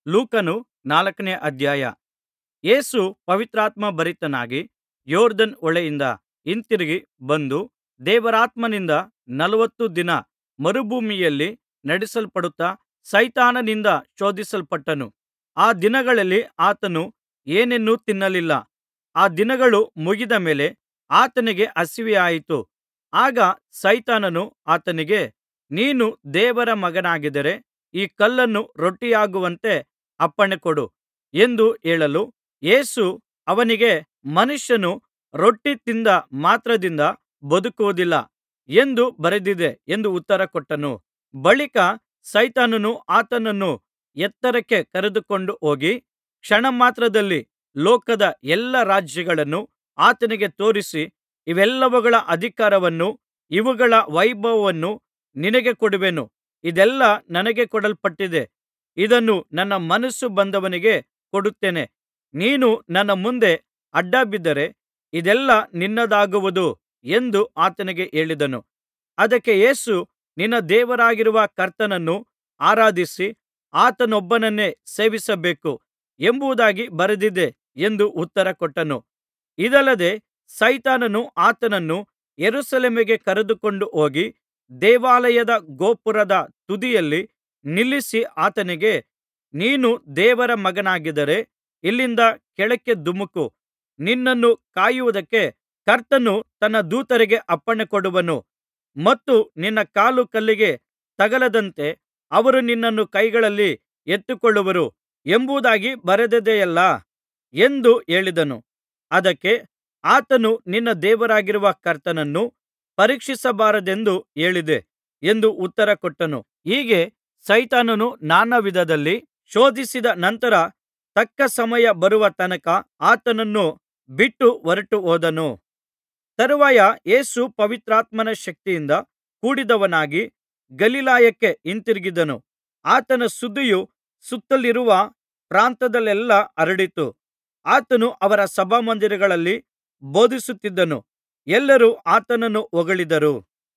ಲೂಕನು ನಾಲ್ಕನೇ ಅಧ್ಯಾಯ ಯೇಸು ಪವಿತ್ರಾತ್ಮಭರಿತನಾಗಿ ಯೊರ್ದನ್ ಹೊಳೆಯಿಂದ ಹಿಂತಿರುಗಿ ಬಂದು ದೇವರಾತ್ಮನಿಂದ ನಲವತ್ತು ದಿನ ಮರುಭೂಮಿಯಲ್ಲಿ ನಡೆಸಲ್ಪಡುತ್ತಾ ಸೈತಾನನಿಂದ ಶೋಧಿಸಲ್ಪಟ್ಟನು ಆ ದಿನಗಳಲ್ಲಿ ಆತನು ಏನನ್ನೂ ತಿನ್ನಲಿಲ್ಲ ಆ ದಿನಗಳು ಮುಗಿದ ಮೇಲೆ ಆತನಿಗೆ ಹಸಿವೆಯಾಯಿತು ಆಗ ಸೈತಾನನು ಆತನಿಗೆ ನೀನು ದೇವರ ಮಗನಾಗಿದ್ದರೆ ಈ ಕಲ್ಲನ್ನು ರೊಟ್ಟಿಯಾಗುವಂತೆ ಅಪ್ಪಣೆಕೊಡು ಎಂದು ಹೇಳಲು ಯೇಸು ಅವನಿಗೆ ಮನುಷ್ಯನು ರೊಟ್ಟಿ ತಿಂದ ಮಾತ್ರದಿಂದ ಬದುಕುವುದಿಲ್ಲ ಎಂದು ಬರೆದಿದೆ ಎಂದು ಉತ್ತರಕೊಟ್ಟನು ಬಳಿಕ ಸೈತಾನನು ಆತನನ್ನು ಎತ್ತರಕ್ಕೆ ಕರೆದುಕೊಂಡು ಹೋಗಿ ಕ್ಷಣಮಾತ್ರದಲ್ಲಿ ಲೋಕದ ಎಲ್ಲಾ ರಾಜ್ಯಗಳನ್ನು ಆತನಿಗೆ ತೋರಿಸಿ ಇವೆಲ್ಲವುಗಳ ಅಧಿಕಾರವನ್ನೂ ಇವುಗಳ ವೈಭವವನ್ನೂ ನಿನಗೆ ಕೊಡುವೆನು ಇದೆಲ್ಲಾ ನನಗೆ ಕೊಡಲ್ಪಟ್ಟಿದೆ ಇದನ್ನು ನನ್ನ ಮನಸ್ಸು ಬಂದವನಿಗೆ ಕೊಡುತ್ತೇನೆ ನೀನು ನನ್ನ ಮುಂದೆ ಅಡ್ಡಬಿದ್ದರೆ ಇದೆಲ್ಲಾ ನಿನ್ನದಾಗುವುದು ಎಂದು ಆತನಿಗೆ ಹೇಳಿದನು ಅದಕ್ಕೆ ಯೇಸು ನಿನ್ನ ದೇವರಾಗಿರುವ ಕರ್ತನನ್ನು ಆರಾಧಿಸಿ ಆತನೊಬ್ಬನನ್ನೇ ಸೇವಿಸಬೇಕು ಎಂಬುದಾಗಿ ಬರೆದಿದೆ ಎಂದು ಉತ್ತರಕೊಟ್ಟನು ಇದಲ್ಲದೆ ಸೈತಾನನು ಆತನನ್ನು ಯೆರೂಸಲೇಮಿಗೆ ಕರೆದುಕೊಂಡು ಹೋಗಿ ದೇವಾಲಯದ ಗೋಪುರದ ತುದಿಯಲ್ಲಿ ನಿಲ್ಲಿಸಿ ಆತನಿಗೆ ನೀನು ದೇವರ ಮಗನಾಗಿದ್ದರೆ ಇಲ್ಲಿಂದ ಕೆಳಕ್ಕೆ ಧುಮುಕು ನಿನ್ನನ್ನು ಕಾಯುವುದಕ್ಕೆ ಕರ್ತನು ತನ್ನ ದೂತರಿಗೆ ಅಪ್ಪಣೆಕೊಡುವನು ಮತ್ತು ನಿನ್ನ ಕಾಲು ಕಲ್ಲಿಗೆ ತಗಲದಂತೆ ಅವರು ನಿನ್ನನ್ನು ಕೈಗಳಲ್ಲಿ ಎತ್ತಿಕೊಳ್ಳುವರು ಎಂಬುದಾಗಿ ಬರೆದಿದೆಯಲ್ಲಾ ಎಂದು ಹೇಳಿದನು ಅದಕ್ಕೆ ಆತನು ನಿನ್ನ ದೇವರಾಗಿರುವ ಕರ್ತನನ್ನು ಪರೀಕ್ಷಿಸಬಾರದೆಂದು ಹೇಳಿದೆ ಎಂದು ಉತ್ತರಕೊಟ್ಟನು ಹೀಗೆ ಸೈತಾನನು ನಾನಾ ವಿಧದಲ್ಲಿ ಶೋಧಿಸಿದ ನಂತರ ತಕ್ಕ ಸಮಯ ಬರುವ ತನಕ ಆತನನ್ನು ಬಿಟ್ಟು ಹೊರಟು ಹೋದನು ತರುವಾಯ ಯೇಸು ಪವಿತ್ರಾತ್ಮನ ಶಕ್ತಿಯಿಂದ ಕೂಡಿದವನಾಗಿ ಗಲಿಲಾಯಕ್ಕೆ ಹಿಂತಿರುಗಿದನು ಆತನ ಸುದ್ದಿಯು ಸುತ್ತಲಿರುವ ಪ್ರಾಂತ್ಯದಲ್ಲೆಲ್ಲಾ ಹರಡಿತು ಆತನು ಅವರ ಸಭಾಮಂದಿರಗಳಲ್ಲಿ ಬೋಧಿಸುತ್ತಿದ್ದನು ಎಲ್ಲರೂ ಆತನನ್ನು ಹೊಗಳಿದರು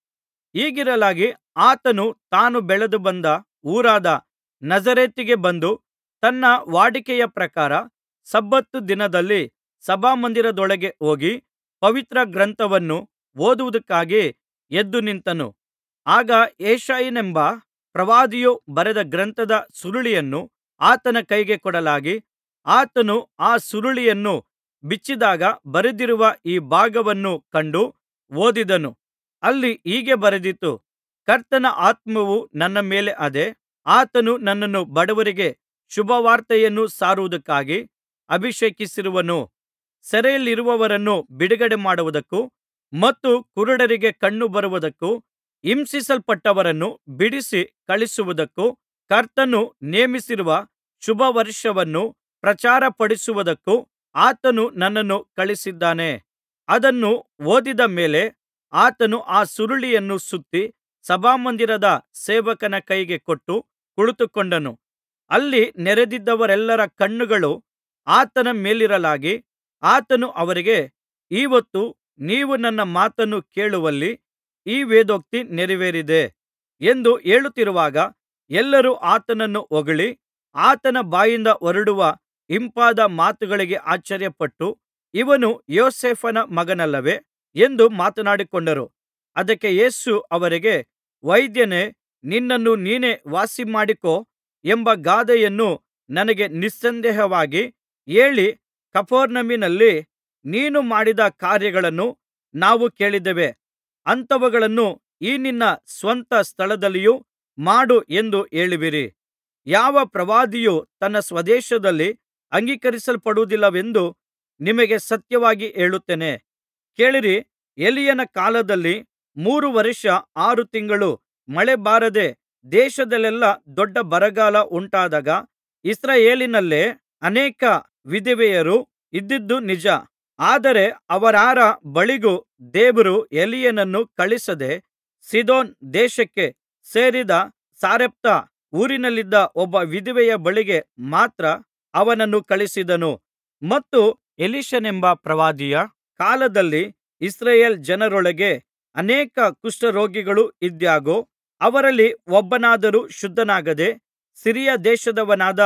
ಹೀಗಿರಲಾಗಿ ಆತನು ತಾನು ಬೆಳೆದು ಬಂದ ಊರಾದ ನಜರೇತಿಗೆ ಬಂದು ತನ್ನ ವಾಡಿಕೆಯ ಪ್ರಕಾರ ಸಬ್ಬತ್ ದಿನದಲ್ಲಿ ಸಭಾಮಂದಿರದೊಳಗೆ ಹೋಗಿ ಪವಿತ್ರ ಗ್ರಂಥವನ್ನು ಓದುವುದಕ್ಕಾಗಿ ಎದ್ದು ನಿಂತನು ಆಗ ಯೆಶಾಯನೆಂಬ ಪ್ರವಾದಿಯು ಬರೆದ ಗ್ರಂಥದ ಸುರುಳಿಯನ್ನು ಆತನ ಕೈಗೆ ಕೊಡಲಾಗಿ ಆತನು ಆ ಸುರುಳಿಯನ್ನು ಬಿಚ್ಚಿದಾಗ ಬರೆದಿರುವ ಈ ಭಾಗವನ್ನು ಕಂಡು ಓದಿದನು ಅಲ್ಲಿ ಹೀಗೆ ಬರೆದಿತ್ತು ಕರ್ತನ ಆತ್ಮವು ನನ್ನ ಮೇಲೆ ಅದೆ ಆತನು ನನ್ನನ್ನು ಬಡವರಿಗೆ ಶುಭವಾರ್ತೆಯನ್ನು ಸಾರುವುದಕ್ಕಾಗಿ ಅಭಿಷೇಕಿಸಿರುವನು ಸೆರೆಯಲ್ಲಿರುವವರನ್ನು ಬಿಡುಗಡೆ ಮಾಡುವುದಕ್ಕೂ ಮತ್ತು ಕುರುಡರಿಗೆ ಕಣ್ಣು ಬರುವುದಕ್ಕೂ ಹಿಂಸಿಸಲ್ಪಟ್ಟವರನ್ನು ಬಿಡಿಸಿ ಕಳುಹಿಸುವುದಕ್ಕೂ ಕರ್ತನು ನೇಮಿಸಿರುವ ಶುಭವರ್ಷವನ್ನು ಪ್ರಚಾರಪಡಿಸುವುದಕ್ಕೂ ಆತನು ನನ್ನನ್ನು ಕಳುಹಿಸಿದ್ದಾನೆ ಅದನ್ನು ಓದಿದ ಮೇಲೆ ಆತನು ಆ ಸುರುಳಿಯನ್ನು ಸುತ್ತಿ ಸಭಾಮಂದಿರದ ಸೇವಕನ ಕೈಗೆ ಕೊಟ್ಟು ಕುಳಿತುಕೊಂಡನು ಅಲ್ಲಿ ನೆರೆದಿದ್ದವರೆಲ್ಲರ ಕಣ್ಣುಗಳು ಆತನ ಮೇಲಿರಲಾಗಿ ಆತನು ಅವರಿಗೆ ಈ ಹೊತ್ತು ನೀವು ನನ್ನ ಮಾತನ್ನು ಕೇಳುವಲ್ಲಿ ಈ ವೇದೋಕ್ತಿ ನೆರವೇರಿದೆ ಎಂದು ಹೇಳುತ್ತಿರುವಾಗ ಎಲ್ಲರೂ ಆತನನ್ನು ಹೊಗಳಿ ಆತನ ಬಾಯಿಂದ ಹೊರಡುವ ಇಂಪಾದ ಮಾತುಗಳಿಗೆ ಆಶ್ಚರ್ಯಪಟ್ಟು ಇವನು ಯೋಸೇಫನ ಮಗನಲ್ಲವೇ ಎಂದು ಮಾತನಾಡಿಕೊಂಡರು ಅದಕ್ಕೆ ಯೇಸು ಅವರಿಗೆ ವೈದ್ಯನೇ ನಿನ್ನನ್ನು ನೀನೇ ವಾಸಿಮಾಡಿಕೋ ಎಂಬ ಗಾದೆಯನ್ನು ನನಗೆ ನಿಸ್ಸಂದೇಹವಾಗಿ ಹೇಳಿ ಕಪೆರ್ನೌಮಿನಲ್ಲಿ ನೀನು ಮಾಡಿದ ಕಾರ್ಯಗಳನ್ನು ನಾವು ಕೇಳಿದ್ದೇವೆ ಅಂಥವುಗಳನ್ನು ಈ ನಿನ್ನ ಸ್ವಂತ ಸ್ಥಳದಲ್ಲಿಯೂ ಮಾಡು ಎಂದು ಹೇಳುವಿರಿ ಯಾವ ಪ್ರವಾದಿಯೂ ತನ್ನ ಸ್ವದೇಶದಲ್ಲಿ ಅಂಗೀಕರಿಸಲ್ಪಡುವುದಿಲ್ಲವೆಂದು ನಿಮಗೆ ಸತ್ಯವಾಗಿ ಹೇಳುತ್ತೇನೆ ಕೇಳಿರಿ ಎಲೀಯನ ಕಾಲದಲ್ಲಿ ಮೂರು ವರ್ಷ ಆರು ತಿಂಗಳು ಮಳೆ ಬಾರದೆ ದೇಶದಲ್ಲೆಲ್ಲಾ ದೊಡ್ಡ ಬರಗಾಲ ಉಂಟಾದಾಗ ಇಸ್ರಾಯೇಲಿನಲ್ಲೇ ಅನೇಕ ವಿಧವೆಯರು ಇದ್ದುದು ನಿಜ ಆದರೆ ಅವರಾರ ಬಳಿಗೂ ದೇವರು ಎಲೀಯನನ್ನು ಕಳುಹಿಸದೆ ಸೀದೋನ್ ದೇಶಕ್ಕೆ ಸೇರಿದ ಸಾರೆಪ್ತ ಊರಿನಲ್ಲಿದ್ದ ಒಬ್ಬ ವಿಧವೆಯ ಬಳಿಗೆ ಮಾತ್ರ ಅವನನ್ನು ಕಳುಹಿಸಿದನು ಮತ್ತು ಎಲೀಷನೆಂಬ ಪ್ರವಾದಿಯ ಕಾಲದಲ್ಲಿ ಇಸ್ರಾಯೇಲ್ ಜನರೊಳಗೆ ಅನೇಕ ಕುಷ್ಠರೋಗಿಗಳು ಇದ್ದಾಗೋ ಅವರಲ್ಲಿ ಒಬ್ಬನಾದರೂ ಶುದ್ಧನಾಗದೆ ಸಿರಿಯ ದೇಶದವನಾದ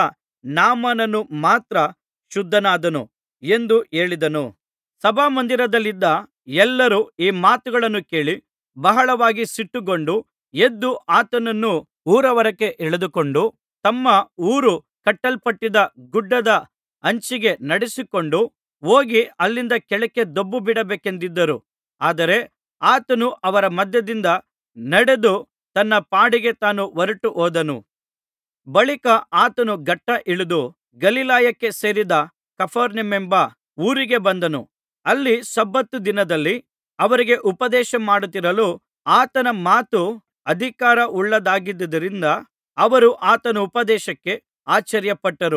ನಾಮಾನನು ಮಾತ್ರ ಶುದ್ಧನಾದನು ಎಂದು ಹೇಳಿದನು ಸಭಾಮಂದಿರದಲ್ಲಿದ್ದ ಎಲ್ಲರೂ ಈ ಮಾತುಗಳನ್ನು ಕೇಳಿ ಬಹಳವಾಗಿ ಸಿಟ್ಟುಗೊಂಡು ಎದ್ದು ಆತನನ್ನು ಊರಹೊರಕ್ಕೆ ಎಳೆದುಕೊಂಡು ತಮ್ಮ ಊರು ಕಟ್ಟಲ್ಪಟ್ಟಿದ್ದ ಗುಡ್ಡದ ಅಂಚಿಗೆ ನಡೆಸಿಕೊಂಡು ಹೋಗಿ ಅಲ್ಲಿಂದ ಕೆಳಕ್ಕೆ ದೊಬ್ಬಿಬಿಡಬೇಕೆಂದಿದ್ದರು ಆದರೆ ಆತನು ಅವರ ಮಧ್ಯದಿಂದ ನಡೆದು ತನ್ನ ಪಾಡಿಗೆ ತಾನು ಹೊರಟು ಹೋದನು ಬಳಿಕ ಆತನು ಘಟ್ಟ ಇಳಿದು ಗಲಿಲಾಯಕ್ಕೆ ಸೇರಿದ ಕಪೆರ್ನೌಮೆಂಬ ಊರಿಗೆ ಬಂದನು ಅಲ್ಲಿ ಸಬ್ಬತ್ ದಿನದಲ್ಲಿ ಅವರಿಗೆ ಉಪದೇಶ ಮಾಡುತ್ತಿರಲು ಆತನ ಮಾತು ಅಧಿಕಾರವುಳ್ಳದ್ದಾಗಿದ್ದುದರಿಂದ ಅವರು ಆತನ ಉಪದೇಶಕ್ಕೆ ಆಶ್ಚರ್ಯಪಟ್ಟರು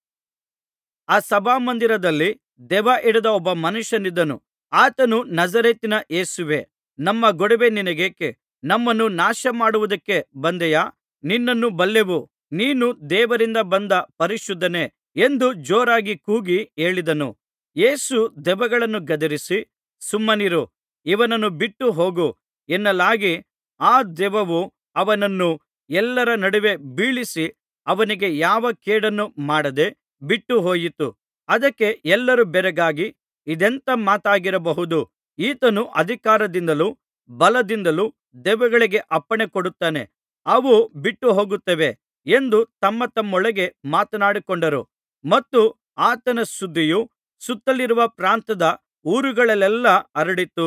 ಆ ಸಭಾಮಂದಿರದಲ್ಲಿ ದೆವ್ವ ಹಿಡಿದ ಒಬ್ಬ ಮನುಷ್ಯನಿದ್ದನು ಆತನು ನಜರೇತಿನ ಯೇಸುವೇ ನಮ್ಮ ಗೊಡವೆ ನಿನಗೇಕೆ ನಮ್ಮನ್ನು ನಾಶಮಾಡುವುದಕ್ಕೆ ಬಂದೆಯಾ ನಿನ್ನನ್ನು ಬಲ್ಲೆವು ನೀನು ದೇವರಿಂದ ಬಂದ ಪರಿಶುದ್ಧನೇ ಎಂದು ಜೋರಾಗಿ ಕೂಗಿ ಹೇಳಿದನು ಯೇಸು ದೆವ್ವಗಳನ್ನು ಗದರಿಸಿ ಸುಮ್ಮನಿರು ಇವನನ್ನು ಬಿಟ್ಟು ಹೋಗು ಎನ್ನಲಾಗಿ ಆ ದೆವ್ವವು ಅವನನ್ನು ಎಲ್ಲರ ನಡುವೆ ಬೀಳಿಸಿ ಅವನಿಗೆ ಯಾವ ಕೇಡನ್ನೂ ಮಾಡದೆ ಬಿಟ್ಟು ಹೋಯಿತು ಅದಕ್ಕೆ ಎಲ್ಲರೂ ಬೆರಗಾಗಿ ಇದೆಂಥ ಮಾತಾಗಿರಬಹುದು ಈತನು ಅಧಿಕಾರದಿಂದಲೂ ಬಲದಿಂದಲೂ ದೆವ್ವಗಳಿಗೆ ಅಪ್ಪಣೆ ಕೊಡುತ್ತಾನೆ ಅವು ಬಿಟ್ಟು ಹೋಗುತ್ತವೆ ಎಂದು ತಮ್ಮ ತಮ್ಮೊಳಗೆ ಮಾತನಾಡಿಕೊಂಡರು ಮತ್ತು ಆತನ ಸುದ್ದಿಯು ಸುತ್ತಲಿರುವ ಪ್ರಾಂತ್ಯದ ಊರುಗಳಲ್ಲೆಲ್ಲಾ ಹರಡಿತು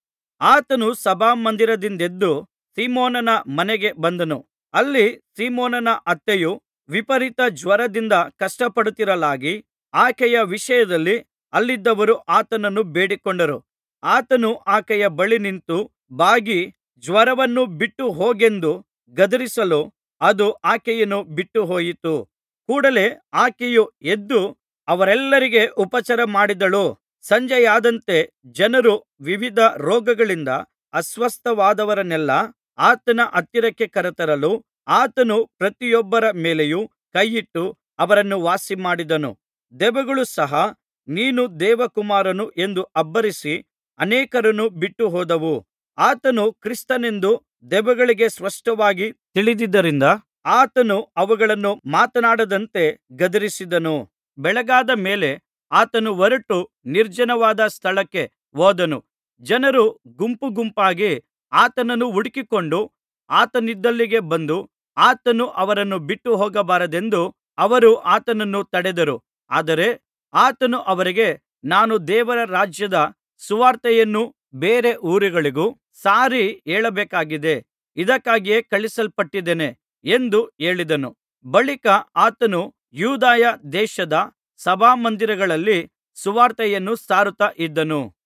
ಆತನು ಸಭಾಮಂದಿರದಿಂದೆದ್ದು ಸೀಮೋನನ ಮನೆಗೆ ಬಂದನು ಅಲ್ಲಿ ಸೀಮೋನನ ಅತ್ತೆಯು ವಿಪರೀತ ಜ್ವರದಿಂದ ಕಷ್ಟಪಡುತ್ತಿರಲಾಗಿ ಆಕೆಯ ವಿಷಯದಲ್ಲಿ ಅಲ್ಲಿದ್ದವರು ಆತನನ್ನು ಬೇಡಿಕೊಂಡರು ಆತನು ಆಕೆಯ ಬಳಿ ನಿಂತು ಬಾಗಿ ಜ್ವರವನ್ನು ಬಿಟ್ಟು ಹೋಗೆಂದು ಗದರಿಸಲು ಅದು ಆಕೆಯನ್ನು ಬಿಟ್ಟು ಹೋಯಿತು ಕೂಡಲೆ ಆಕೆಯು ಎದ್ದು ಅವರೆಲ್ಲರಿಗೆ ಉಪಚಾರ ಮಾಡಿದಳು ಸಂಜೆಯಾದಂತೆ ಜನರು ವಿವಿಧ ರೋಗಗಳಿಂದ ಅಸ್ವಸ್ಥವಾದವರನ್ನೆಲ್ಲಾ ಆತನ ಹತ್ತಿರಕ್ಕೆ ಕರೆತರಲು ಆತನು ಪ್ರತಿಯೊಬ್ಬರ ಮೇಲೆಯೂ ಕೈಯಿಟ್ಟು ಅವರನ್ನು ವಾಸಿಮಾಡಿದನು ದೆವ್ವಗಳು ಸಹ ನೀನು ದೇವಕುಮಾರನು ಎಂದು ಅಬ್ಬರಿಸಿ ಅನೇಕರನ್ನು ಬಿಟ್ಟು ಹೋದವು ಆತನು ಕ್ರಿಸ್ತನೆಂದು ದೆವ್ವಗಳಿಗೆ ಸ್ಪಷ್ಟವಾಗಿ ತಿಳಿದಿದ್ದರಿಂದ ಆತನು ಅವುಗಳನ್ನು ಮಾತನಾಡದಂತೆ ಗದರಿಸಿದನು ಬೆಳಗಾದ ಮೇಲೆ ಆತನು ಹೊರಟು ನಿರ್ಜನವಾದ ಸ್ಥಳಕ್ಕೆ ಹೋದನು ಜನರು ಗುಂಪು ಗುಂಪಾಗಿ ಆತನನ್ನು ಹುಡುಕಿಕೊಂಡು ಆತನಿದ್ದಲ್ಲಿಗೆ ಬಂದು ಆತನು ಅವರನ್ನು ಬಿಟ್ಟು ಹೋಗಬಾರದೆಂದು ಅವರು ಆತನನ್ನು ತಡೆದರು ಆದರೆ ಆತನು ಅವರಿಗೆ ನಾನು ದೇವರ ರಾಜ್ಯದ ಸುವಾರ್ತೆಯನ್ನು ಬೇರೆ ಊರುಗಳಿಗೂ ಸಾರಿ ಹೇಳಬೇಕಾಗಿದೆ ಇದಕ್ಕಾಗಿಯೇ ಕಳುಹಿಸಲ್ಪಟ್ಟಿದ್ದೇನೆ ಎಂದು ಹೇಳಿದನು ಬಳಿಕ ಆತನು ಯೂದಾಯ ದೇಶದ ಸಭಾಮಂದಿರಗಳಲ್ಲಿ ಸುವಾರ್ತೆಯನ್ನು ಸಾರುತ್ತಾ ಇದ್ದನು